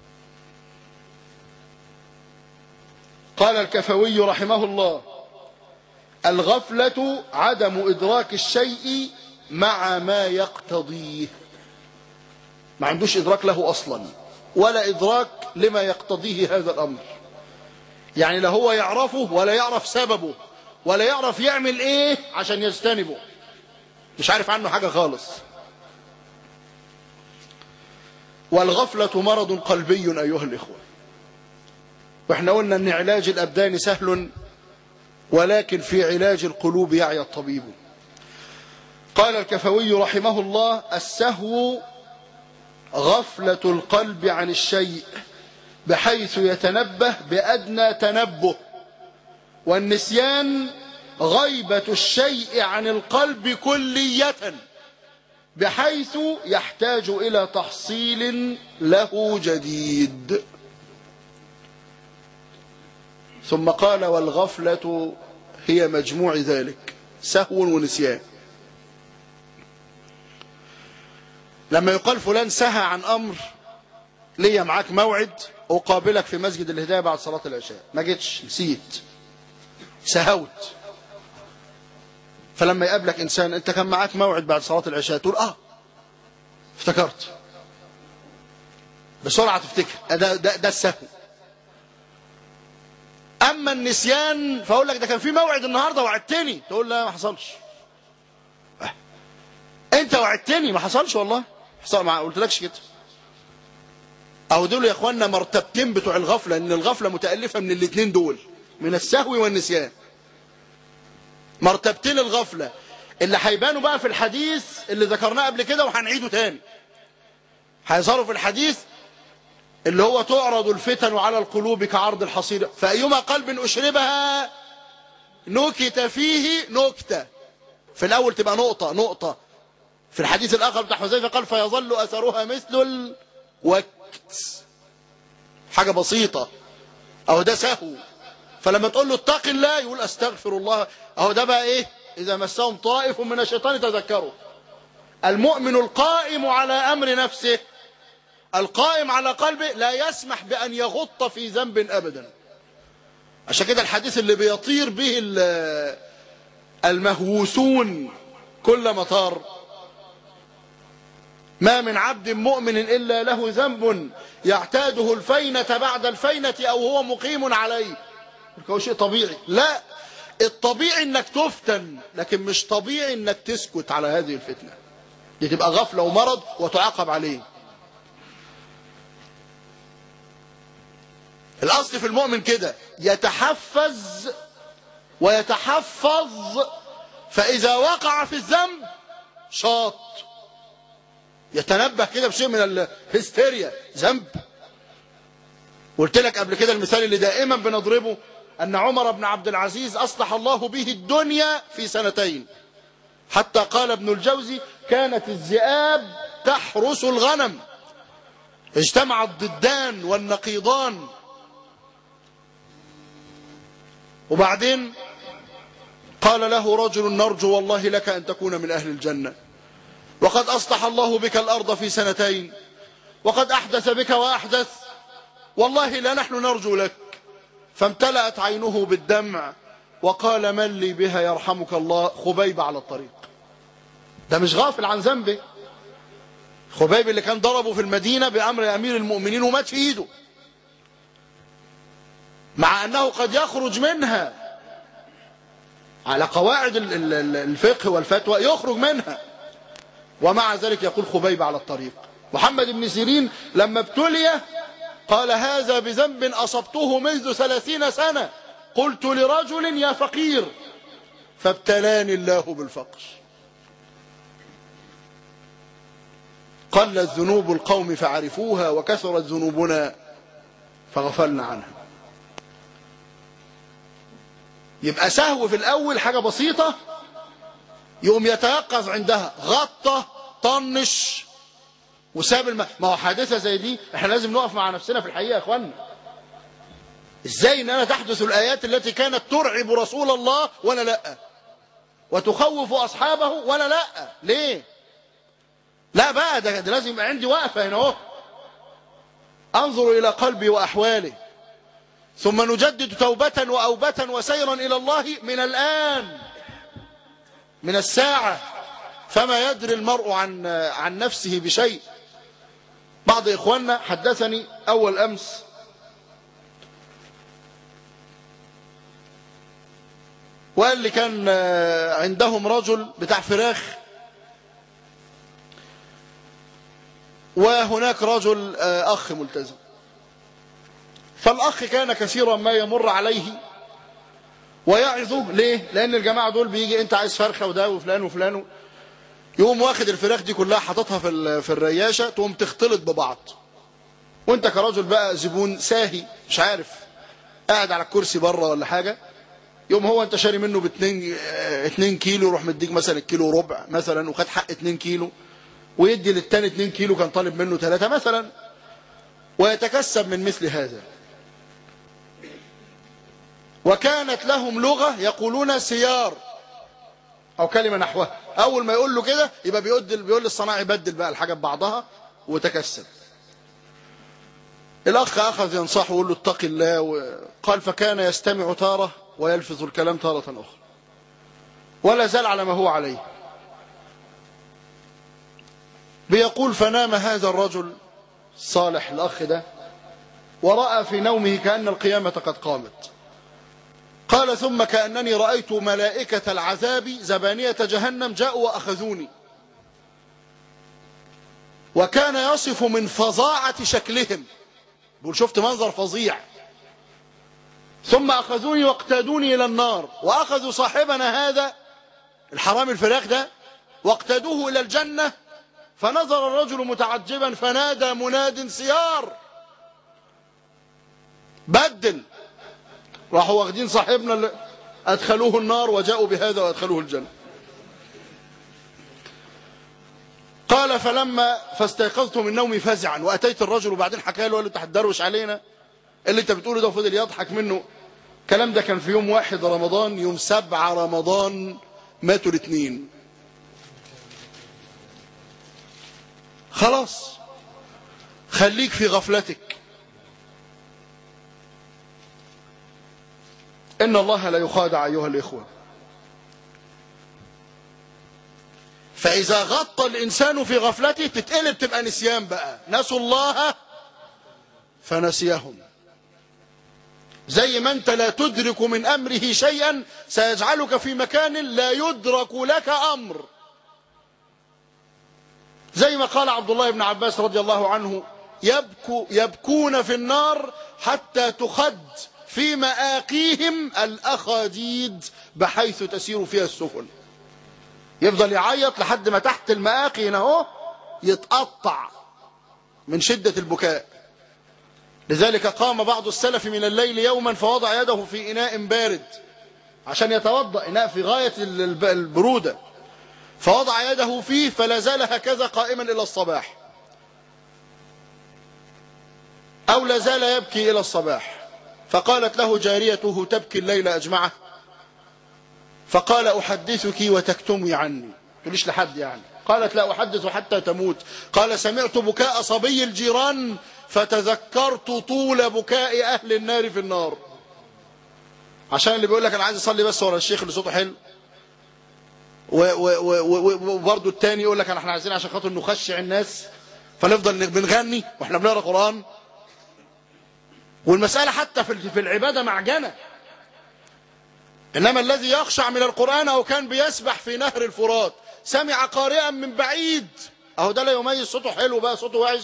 قال الكفوي رحمه الله الغفلة عدم إدراك الشيء مع ما يقتضيه ما عندوش إدراك له أصلا ولا إدراك لما يقتضيه هذا الأمر يعني لا هو يعرفه ولا يعرف سببه ولا يعرف يعمل إيه عشان يجتنبه مش عارف عنه حاجة خالص والغفلة مرض قلبي أيها الإخوة واحنا قلنا أن علاج الأبدان سهل ولكن في علاج القلوب يعي الطبيب قال الكفوي رحمه الله السهو غفلة القلب عن الشيء بحيث يتنبه بأدنى تنبه والنسيان غيبة الشيء عن القلب كلية بحيث يحتاج إلى تحصيل له جديد ثم قال والغفلة هي مجموع ذلك سهو ونسيان لما يقال فلان سهى عن أمر ليا معاك موعد أقابلك في مسجد الهداية بعد صلاة العشاء ما جيتش نسيت سهوت فلما يقابلك إنسان أنت كان معاك موعد بعد صلاة العشاء تقول آه افتكرت بسرعة تفتكر ده, ده, ده السهو أما النسيان فأقول لك ده كان في موعد النهاردة وعدتني تقول لا ما حصلش أه. أنت وعدتني ما حصلش والله حصل ما قلتلكش كده أو دول يا إخواننا مرتبتين بتوع الغفلة إن الغفلة متألفة من الاثنين دول من السهو والنسيان مرتبتين الغفلة اللي هيبانوا بقى في الحديث اللي ذكرناه قبل كده وهنعيده تاني هيظهروا في الحديث اللي هو تعرض الفتن على القلوب كعرض الحصير فأيما قلب أشربها نكت فيه نكتة في الأول تبقى نقطة نقطة في الحديث الآخر بتاع حذيفة قال فيظل أثرها مثل الوقت حاجة بسيطة أو ده سهو فلما تقول له اتق الله يقول استغفر الله أهو ده بقى إيه إذا مسهم طائف من الشيطان تذكروا المؤمن القائم على أمر نفسه القائم على قلبه لا يسمح بأن يغط في ذنب أبدا عشان كده الحديث اللي بيطير به المهووسون كل مطار ما من عبد مؤمن إلا له ذنب يعتاده الفينة بعد الفينة أو هو مقيم عليه هو شيء طبيعي لا الطبيعي انك تفتن لكن مش طبيعي انك تسكت على هذه الفتنة دي تبقى غفلة ومرض وتعاقب عليه الأصل في المؤمن كده يتحفز ويتحفظ فإذا وقع في الذنب شاط يتنبه كده بشيء من الهستيريا ذنب قلت لك قبل كده المثال اللي دائما بنضربه أن عمر بن عبد العزيز أصلح الله به الدنيا في سنتين حتى قال ابن الجوزي كانت الذئاب تحرس الغنم اجتمع الضدان والنقيضان وبعدين قال له رجل نرجو والله لك أن تكون من أهل الجنة وقد أصلح الله بك الأرض في سنتين وقد أحدث بك وأحدث والله لا نحن نرجو لك فامتلأت عينه بالدمع وقال من لي بها يرحمك الله خبيب على الطريق ده مش غافل عن ذنبه خبيب اللي كان ضربه في المدينة بأمر أمير المؤمنين ومات في إيده مع أنه قد يخرج منها على قواعد الفقه والفتوى يخرج منها ومع ذلك يقول خبيب على الطريق محمد بن سيرين لما ابتلي قال هذا بذنب أصبته منذ ثلاثين سنة قلت لرجل يا فقير فابتلاني الله بالفقر قلت ذنوب القوم فعرفوها وكثرت ذنوبنا فغفلنا عنها يبقى سهو في الأول حاجة بسيطة يقوم يتيقظ عندها غطى طنش وساب الم... ما هو حادثة زي دي احنا لازم نقف مع نفسنا في الحقيقة يا اخوانا ازاي ان انا تحدث الايات التي كانت ترعب رسول الله وانا لا وتخوف اصحابه وانا لا ليه لا بقى ده, ده لازم يبقى عندي وقفة هنا اهو انظر الى قلبي واحواله ثم نجدد توبة وأوبة وسيرا إلى الله من الآن من الساعة فما يدري المرء عن عن نفسه بشيء بعض إخواننا حدثني أول أمس وقال لي كان عندهم رجل بتاع فراخ وهناك رجل أخ ملتزم فالأخ كان كثيرا ما يمر عليه ويعظه ليه لأن الجماعة دول بيجي أنت عايز فرخة وده وفلان وفلان يقوم واخد الفراخ دي كلها حاططها في في الرياشة تقوم تختلط ببعض وانت كرجل بقى زبون ساهي مش عارف قاعد على الكرسي بره ولا حاجة يوم هو انت شاري منه باتنين اتنين كيلو يروح مديك مثلا كيلو ربع مثلا وخد حق اتنين كيلو ويدي للتاني اتنين كيلو كان طالب منه ثلاثة مثلا ويتكسب من مثل هذا وكانت لهم لغة يقولون سيار أو كلمة نحوها أول ما يقول له كده يبقى بيقول بيقول للصناعي بدل بقى الحاجة ببعضها وتكسب الأخ أخذ ينصحه ويقول له اتق الله وقال فكان يستمع تارة ويلفظ الكلام تارة أخرى ولا زال على ما هو عليه بيقول فنام هذا الرجل صالح الأخ ده ورأى في نومه كأن القيامة قد قامت قال ثم كأنني رأيت ملائكة العذاب زبانية جهنم جاءوا وأخذوني وكان يصف من فظاعة شكلهم بقول شفت منظر فظيع ثم أخذوني واقتادوني إلى النار وأخذوا صاحبنا هذا الحرام الفراخ ده واقتادوه إلى الجنة فنظر الرجل متعجبا فنادى مناد سيار بدل راحوا واخدين صاحبنا اللي أدخلوه النار وجاءوا بهذا وأدخلوه الجنة قال فلما فاستيقظت من نومي فزعا وأتيت الرجل وبعدين حكى له قال له تحدروش علينا اللي انت بتقوله ده وفضل يضحك منه الكلام ده كان في يوم واحد رمضان يوم سبعة رمضان ماتوا الاثنين خلاص خليك في غفلتك إن الله لا يخادع أيها الإخوة فإذا غطى الإنسان في غفلته تتقلب تبقى نسيان بقى نسوا الله فنسيهم زي ما أنت لا تدرك من أمره شيئا سيجعلك في مكان لا يدرك لك أمر زي ما قال عبد الله بن عباس رضي الله عنه يبكو يبكون في النار حتى تخد في مآقيهم الأخاديد بحيث تسير فيها السفن يفضل يعيط لحد ما تحت المآقي هنا اهو يتقطع من شدة البكاء لذلك قام بعض السلف من الليل يوما فوضع يده في إناء بارد عشان يتوضأ إناء في غاية البرودة فوضع يده فيه فلا زال هكذا قائما إلى الصباح أو لا زال يبكي إلى الصباح فقالت له جاريته تبكي الليل أجمعه فقال أحدثك وتكتمي عني تقوليش لحد يعني قالت لا أحدث حتى تموت قال سمعت بكاء صبي الجيران فتذكرت طول بكاء أهل النار في النار عشان اللي بيقول لك أنا عايز أصلي بس ورا الشيخ اللي صوته حلو وبرضه التاني يقول لك احنا عايزين عشان خاطر نخشع الناس فنفضل بنغني واحنا بنقرا قران والمسألة حتى في العبادة معجنة إنما الذي يخشع من القرآن أو كان بيسبح في نهر الفرات سمع قارئا من بعيد أهو ده لا يميز صوته حلو بقى صوته وحش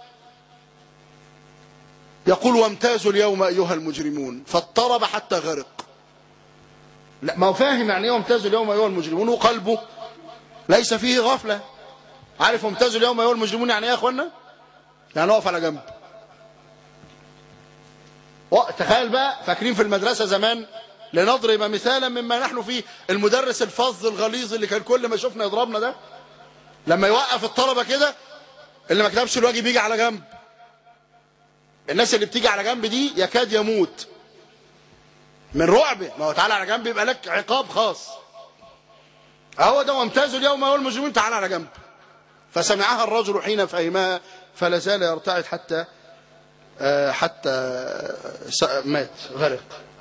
يقول وامتازوا اليوم أيها المجرمون فاضطرب حتى غرق لا ما هو فاهم يعني ايه وامتازوا اليوم أيها المجرمون وقلبه ليس فيه غفلة عارف وامتازوا اليوم أيها المجرمون يعني ايه يا أخوانا يعني اقف على جنب تخيل بقى فاكرين في المدرسة زمان لنضرب مثالا مما نحن فيه المدرس الفظ الغليظ اللي كان كل ما شفنا يضربنا ده لما يوقف الطلبة كده اللي ما كتبش الواجب يجي على جنب الناس اللي بتيجي على جنب دي يكاد يموت من رعبه ما هو تعالى على جنب يبقى لك عقاب خاص اهو ده وامتازوا اليوم ايها المجرمين تعالى على جنب فسمعها الرجل حين فهمها فلا زال يرتعد حتى آه، حتى آه، مات غرق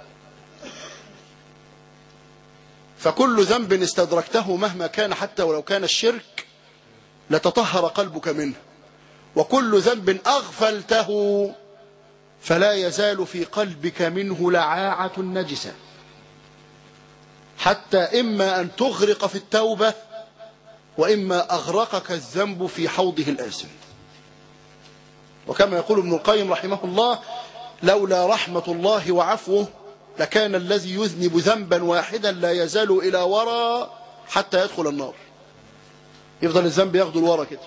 فكل ذنب استدركته مهما كان حتى ولو كان الشرك لتطهر قلبك منه وكل ذنب أغفلته فلا يزال في قلبك منه لعاعة نجسة حتى إما أن تغرق في التوبة وإما أغرقك الذنب في حوضه الآسن وكما يقول ابن القيم رحمه الله لولا رحمة الله وعفوه لكان الذي يذنب ذنبا واحدا لا يزال إلى وراء حتى يدخل النار يفضل الذنب ياخده لورا كده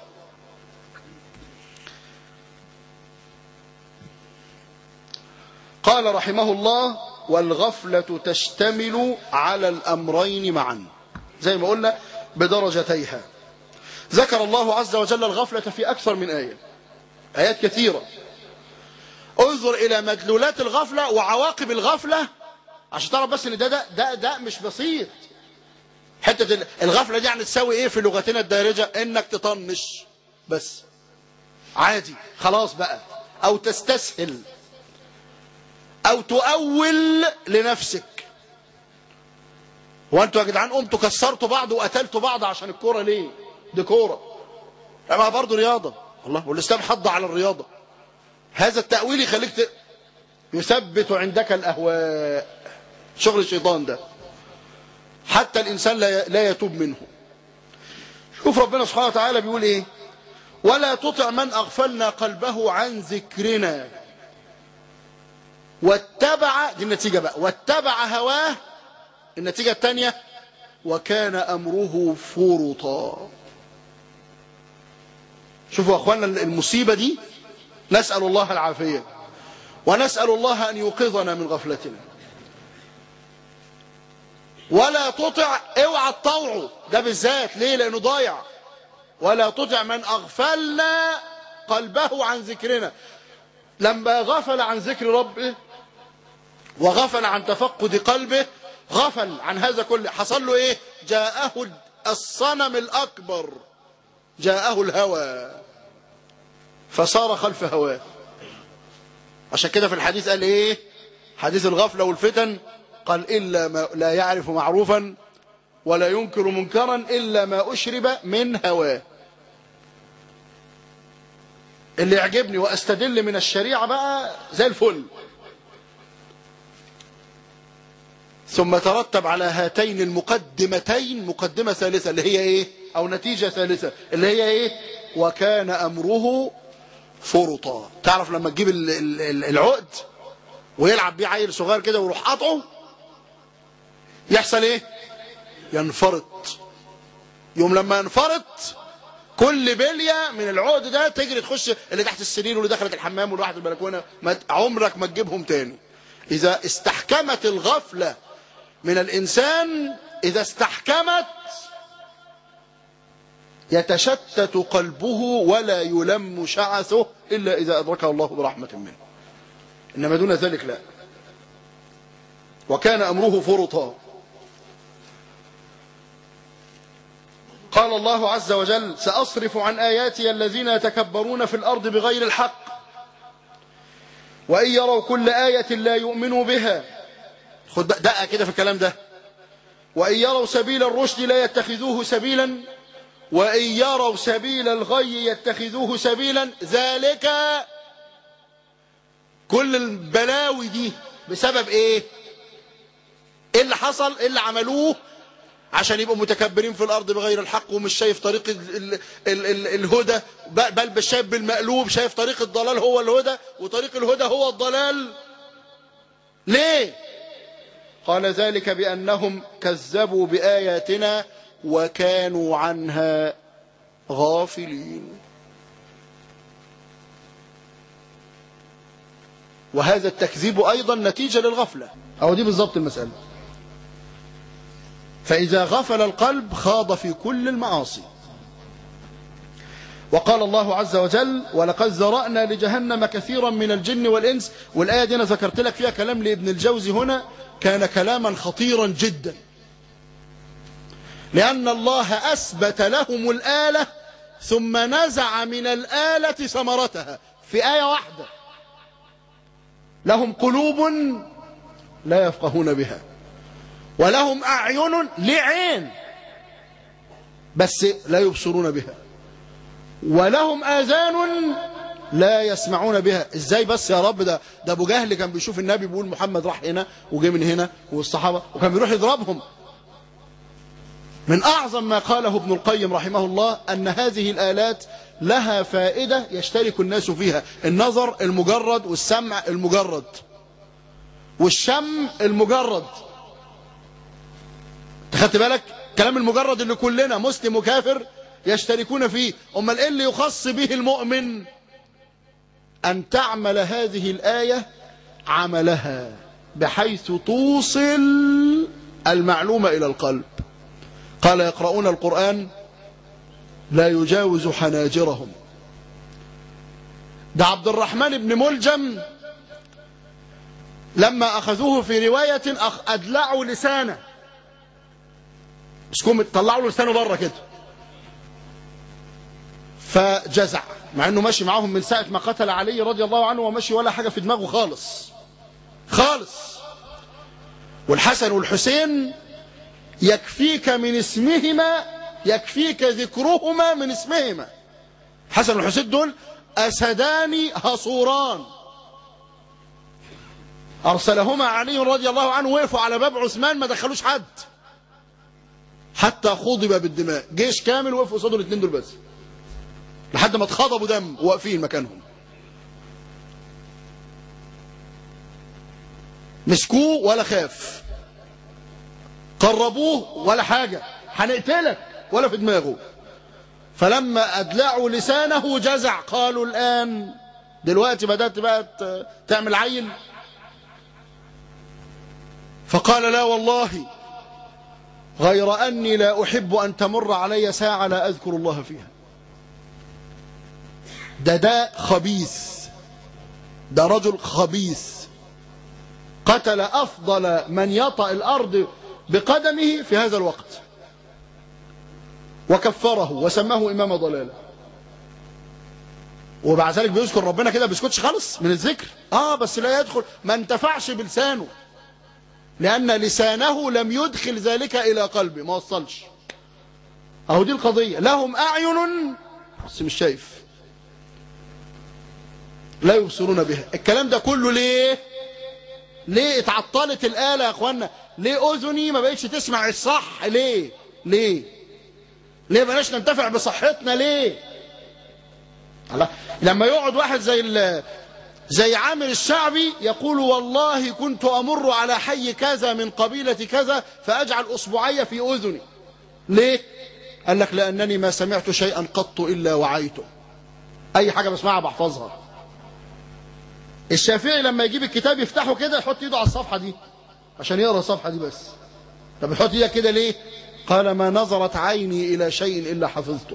قال رحمه الله والغفلة تشتمل على الأمرين معا زي ما قلنا بدرجتيها ذكر الله عز وجل الغفلة في أكثر من آية آيات كثيرة انظر إلى مدلولات الغفلة وعواقب الغفلة عشان تعرف بس ان ده ده ده, ده مش بسيط حتة الغفلة دي يعني تساوي ايه في لغتنا الدارجة انك تطنش بس عادي خلاص بقى او تستسهل او تؤول لنفسك هو انتوا يا جدعان قمتوا كسرتوا بعض وقتلتوا بعض عشان الكوره ليه دي كوره اما برضه رياضه الله والاسلام حض على الرياضه هذا التاويل يخليك ت... يثبت عندك الاهواء شغل الشيطان ده حتى الانسان لا لا يتوب منه شوف ربنا سبحانه وتعالى بيقول ايه ولا تطع من اغفلنا قلبه عن ذكرنا واتبع دي النتيجة بقى واتبع هواه النتيجة الثانية وكان أمره فرطا شوفوا أخوانا المصيبة دي نسأل الله العافية ونسأل الله أن يوقظنا من غفلتنا ولا تطع اوعى تطوعه ده بالذات ليه لأنه ضايع ولا تطع من أغفلنا قلبه عن ذكرنا لما غفل عن ذكر ربه وغفل عن تفقد قلبه غفل عن هذا كله حصل له ايه جاءه الصنم الأكبر جاءه الهوى فصار خلف هواه عشان كده في الحديث قال ايه حديث الغفلة والفتن قال إلا ما لا يعرف معروفا ولا ينكر منكرا إلا ما أشرب من هواه اللي يعجبني وأستدل من الشريعة بقى زي الفل ثم ترتب على هاتين المقدمتين مقدمة ثالثة اللي هي ايه او نتيجة ثالثة اللي هي ايه وكان امره فرطا تعرف لما تجيب العقد ويلعب بيه عيل صغير كده ويروح قاطعه يحصل ايه ينفرط يوم لما ينفرط كل بليه من العقد ده تجري تخش اللي تحت السرير واللي دخلت الحمام واللي راحت البلكونه عمرك ما تجيبهم تاني اذا استحكمت الغفله من الإنسان إذا استحكمت يتشتت قلبه ولا يلم شعثه إلا إذا أدركه الله برحمة منه إنما دون ذلك لا وكان أمره فرطا قال الله عز وجل سأصرف عن آياتي الذين يتكبرون في الأرض بغير الحق وإن يروا كل آية لا يؤمنوا بها خد دقة كده في الكلام ده وإن يروا سبيل الرشد لا يتخذوه سبيلا وإن يروا سبيل الغي يتخذوه سبيلا ذلك كل البلاوي دي بسبب ايه ايه اللي حصل ايه اللي عملوه عشان يبقوا متكبرين في الارض بغير الحق ومش شايف طريق ال ال ال ال الهدى بل مش شايف بالمقلوب شايف طريق الضلال هو الهدى وطريق الهدى هو الضلال ليه قال ذلك بأنهم كذبوا بآياتنا وكانوا عنها غافلين وهذا التكذيب أيضا نتيجة للغفلة أو دي بالضبط المسألة فإذا غفل القلب خاض في كل المعاصي وقال الله عز وجل ولقد ذرأنا لجهنم كثيرا من الجن والإنس والآية دي أنا ذكرت لك فيها كلام لابن الجوزي هنا كان كلاما خطيرا جدا لأن الله أثبت لهم الآلة ثم نزع من الآلة ثمرتها في آية واحدة لهم قلوب لا يفقهون بها ولهم أعين لعين بس لا يبصرون بها ولهم آذان لا يسمعون بها ازاي بس يا رب ده ده ابو جهل كان بيشوف النبي بيقول محمد راح هنا وجه من هنا والصحابه وكان بيروح يضربهم من اعظم ما قاله ابن القيم رحمه الله ان هذه الالات لها فائده يشترك الناس فيها النظر المجرد والسمع المجرد والشم المجرد خدت بالك كلام المجرد اللي كلنا مسلم وكافر يشتركون فيه امال ايه اللي يخص به المؤمن ان تعمل هذه الايه عملها بحيث توصل المعلومه الى القلب قال يقرؤون القران لا يجاوز حناجرهم ده عبد الرحمن بن ملجم لما اخذوه في روايه ادلعوا لسانه مسكوهم طلعوا له لسانه بره كده فجزع مع انه ماشي معاهم من ساعه ما قتل علي رضي الله عنه وماشي ولا حاجه في دماغه خالص خالص والحسن والحسين يكفيك من اسمهما يكفيك ذكرهما من اسمهما حسن والحسين دول اسدان هصوران ارسلهما علي رضي الله عنه وقفوا على باب عثمان ما دخلوش حد حتى خضب بالدماء جيش كامل وقفوا قصاده الاثنين دول بس لحد ما اتخضبوا دم واقفين مكانهم مسكوه ولا خاف قربوه ولا حاجة هنقتلك ولا في دماغه فلما أدلعوا لسانه جزع قالوا الآن دلوقتي بدأت بقى تعمل عيل فقال لا والله غير أني لا أحب أن تمر علي ساعة لا أذكر الله فيها ده ده خبيث ده رجل خبيث قتل أفضل من يطأ الأرض بقدمه في هذا الوقت وكفره وسماه إمام ضلالة وبعد ذلك بيذكر ربنا كده بيسكتش خالص من الذكر اه بس لا يدخل ما انتفعش بلسانه لأن لسانه لم يدخل ذلك إلى قلبه ما وصلش أهو دي القضية لهم أعين بس مش شايف لا يبصرون بها الكلام ده كله ليه ليه اتعطلت الآلة يا أخوانا ليه أذني ما بقتش تسمع الصح ليه ليه ليه بلاش ننتفع بصحتنا ليه الله لما يقعد واحد زي زي عامر الشعبي يقول والله كنت أمر على حي كذا من قبيلة كذا فأجعل أصبعي في أذني ليه قال لك لأنني ما سمعت شيئا قط إلا وعيته أي حاجة بسمعها بحفظها الشافعي لما يجيب الكتاب يفتحه كده يحط ايده على الصفحة دي عشان يقرأ الصفحة دي بس طب يحط ايدك كده ليه قال ما نظرت عيني إلى شيء إلا حفظته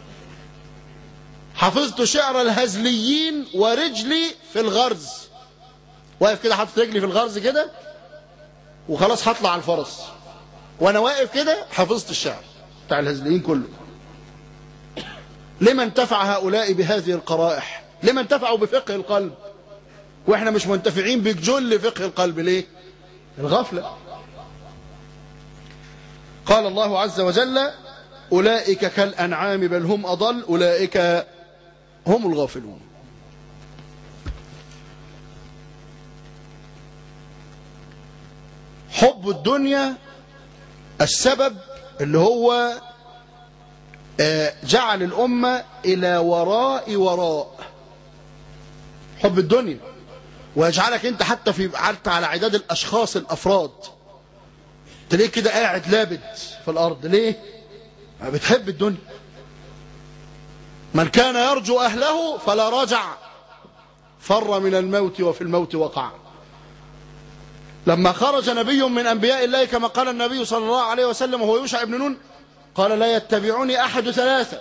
حفظت شعر الهزليين ورجلي في الغرز واقف كده حاطط رجلي في الغرز كده وخلاص هطلع على الفرس وانا واقف كده حفظت الشعر بتاع الهزليين كله لما انتفع هؤلاء بهذه القرائح لما انتفعوا بفقه القلب واحنا مش منتفعين بجل فقه القلب ليه الغفلة قال الله عز وجل أولئك كالأنعام بل هم أضل أولئك هم الغافلون حب الدنيا السبب اللي هو جعل الأمة إلى وراء وراء حب الدنيا ويجعلك انت حتى في حتى على عداد الاشخاص الافراد تلاقيه كده قاعد لابد في الارض ليه بتحب الدنيا من كان يرجو اهله فلا رجع فر من الموت وفي الموت وقع لما خرج نبي من أنبياء الله كما قال النبي صلى الله عليه وسلم وهو يوشع بن نون قال لا يتبعني أحد ثلاثة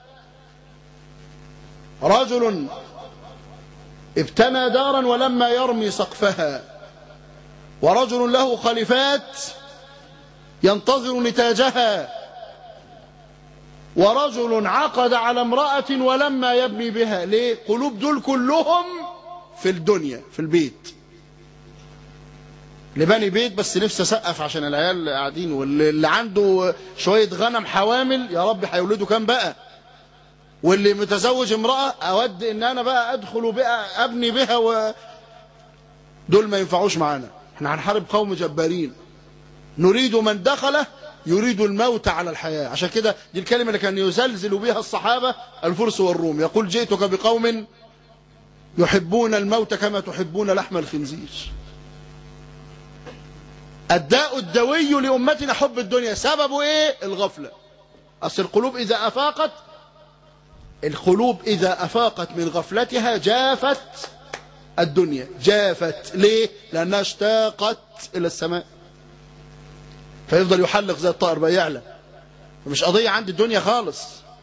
رجل ابتنى دارا ولما يرمي سقفها ورجل له خليفات ينتظر نتاجها ورجل عقد على امرأة ولما يبني بها ليه قلوب دول كلهم في الدنيا في البيت اللي بني بيت بس نفسه سقف عشان العيال قاعدين واللي عنده شوية غنم حوامل يا رب هيولدوا كام بقى واللي متزوج امرأة أود إن أنا بقى أدخل بقى أبني بها و... دول ما ينفعوش معانا احنا هنحارب قوم جبارين نريد من دخله يريد الموت على الحياة عشان كده دي الكلمة اللي كان يزلزل بها الصحابة الفرس والروم يقول جئتك بقوم يحبون الموت كما تحبون لحم الخنزير الداء الدوي لأمتنا حب الدنيا سببه ايه الغفلة أصل القلوب إذا أفاقت القلوب إذا أفاقت من غفلتها جافت الدنيا جافت ليه لأنها اشتاقت إلى السماء فيفضل يحلق زي الطائر بقى يعلى مش قضية عند الدنيا خالص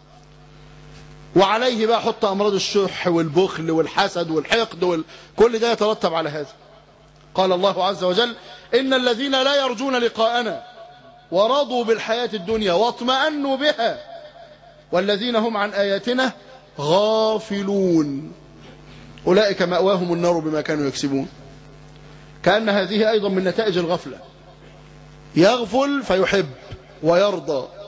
وعليه بقى حط أمراض الشح والبخل والحسد والحقد وال... كل ده يترتب على هذا قال الله عز وجل إن الذين لا يرجون لقاءنا ورضوا بالحياة الدنيا واطمأنوا بها والذين هم عن آياتنا غافلون أولئك مأواهم النار بما كانوا يكسبون كأن هذه أيضا من نتائج الغفلة يغفل فيحب ويرضى